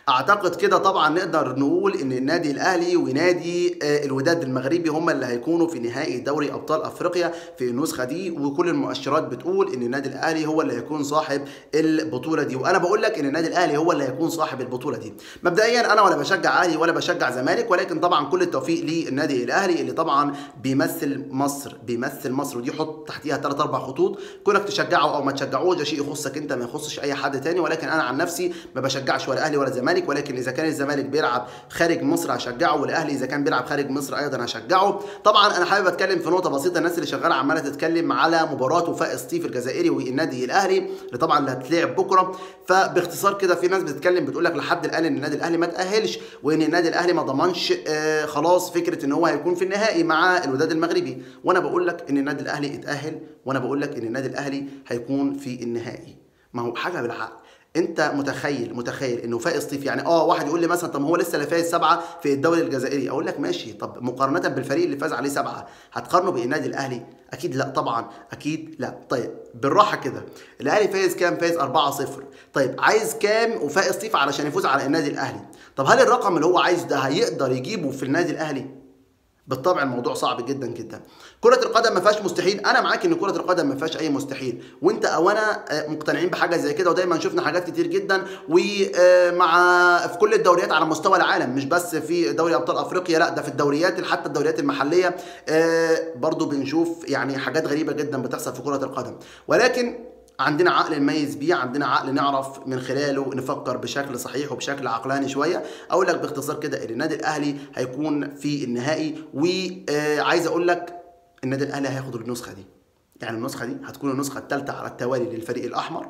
اعتقد كده طبعا نقدر نقول ان النادي الاهلي ونادي آه، الوداد المغربي هم اللي هيكونوا في نهائي دوري ابطال افريقيا في النسخه دي وكل المؤشرات بتقول ان النادي الاهلي هو اللي هيكون صاحب البطوله دي وانا بقول لك ان النادي الاهلي هو اللي هيكون صاحب البطوله دي مبدئيا انا ولا بشجع اهلي ولا بشجع زمالك ولكن طبعا كل التوفيق للنادي الاهلي اللي طبعا بيمثل مصر بيمثل مصر ودي حط تحتيها ثلاث اربع خطوط كونك تشجعه او ما تشجعوش ده شيء يخصك انت ما يخصش اي حد تاني ولكن انا عن نفسي ما بشجعش ولا اهلي ولا زمالك ولكن اذا كان الزمالك بيلعب خارج مصر هشجعه والاهلي اذا كان بيلعب خارج مصر ايضا هشجعه طبعا انا حابب اتكلم في نقطه بسيطه الناس اللي شغاله عماله تتكلم على مباراه وفاء سطيف الجزائري والنادي الاهلي اللي طبعا اللي هتلعب بكره فباختصار كده في ناس بتتكلم بتقول لك لحد الان ان النادي الاهلي ما تاهلش وان النادي الاهلي ما ضمنش آه خلاص فكره ان هو هيكون في النهائي مع الوداد المغربي وانا بقول لك ان النادي الاهلي اتاهل وانا بقول لك ان النادي الاهلي هيكون في النهائي ما هو حاجه بالعقل انت متخيل متخيل انه فايز سطيف يعني اه واحد يقول لي مثلا طب ما هو لسه لا فايز سبعه في الدوري الجزائري اقول لك ماشي طب مقارنه بالفريق اللي فاز عليه سبعه هتقارنه بالنادي الاهلي اكيد لا طبعا اكيد لا طيب بالراحه كده الاهلي فايز كام فايز 4-0 طيب عايز كام وفايز سطيف علشان يفوز على النادي الاهلي طب هل الرقم اللي هو عايزه ده هيقدر يجيبه في النادي الاهلي بالطبع الموضوع صعب جدا جدا كرة القدم ما فيهاش مستحيل انا معاك ان كرة القدم ما فيهاش اي مستحيل وانت او انا مقتنعين بحاجة زي كده ودايما شفنا حاجات كتير جدا ومع في كل الدوريات على مستوى العالم مش بس في دوري ابطال افريقيا لا ده في الدوريات حتى الدوريات المحلية برضو بنشوف يعني حاجات غريبة جدا بتحصل في كرة القدم ولكن عندنا عقل نميز بيه عندنا عقل نعرف من خلاله نفكر بشكل صحيح وبشكل عقلاني شويه اقول لك باختصار كده ان النادي الاهلي هيكون في النهائي وعايز اقول لك النادي الاهلي هياخد النسخه دي يعني النسخه دي هتكون النسخه الثالثه على التوالي للفريق الاحمر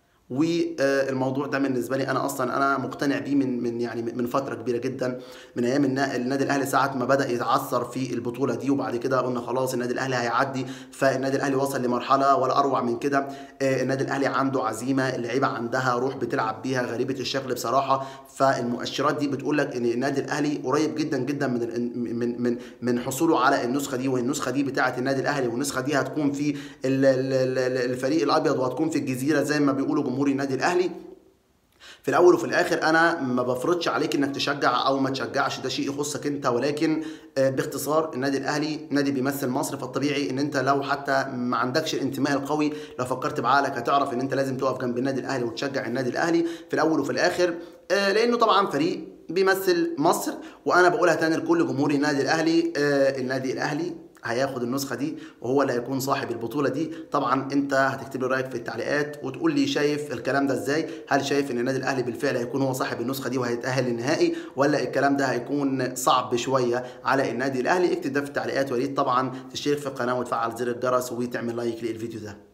والموضوع ده بالنسبه لي انا اصلا انا مقتنع بيه من من يعني من فتره كبيره جدا من ايام النادي الاهلي ساعه ما بدا يتعثر في البطوله دي وبعد كده قلنا خلاص النادي الاهلي هيعدي فالنادي الاهلي وصل لمرحله ولا اروع من كده النادي الاهلي عنده عزيمه اللعيبه عندها روح بتلعب بيها غريبه الشكل بصراحه فالمؤشرات دي بتقول لك ان النادي الاهلي قريب جدا جدا من من من من حصوله على النسخه دي والنسخه دي بتاعه النادي الاهلي والنسخه دي هتكون في الفريق الابيض وهتكون في الجزيره زي ما بيقولوا جمهور النادي الاهلي في الاول وفي الاخر انا ما بفرضش عليك انك تشجع او ما تشجعش ده شيء يخصك انت ولكن باختصار النادي الاهلي نادي بيمثل مصر فالطبيعي ان انت لو حتى ما عندكش الانتماء القوي لو فكرت بعقلك هتعرف ان انت لازم تقف جنب النادي الاهلي وتشجع النادي الاهلي في الاول وفي الاخر لانه طبعا فريق بيمثل مصر وانا بقولها تاني لكل جمهور النادي الاهلي النادي الاهلي هياخد النسخه دي وهو اللي هيكون صاحب البطوله دي طبعا انت هتكتب لي رايك في التعليقات وتقول لي شايف الكلام ده ازاي هل شايف ان النادي الاهلي بالفعل هيكون هو صاحب النسخه دي وهيتاهل للنهائي ولا الكلام ده هيكون صعب شويه على النادي الاهلي اكتب ده في التعليقات ويا ريت طبعا تشترك في القناه وتفعل زر الجرس وتعمل لايك للفيديو ده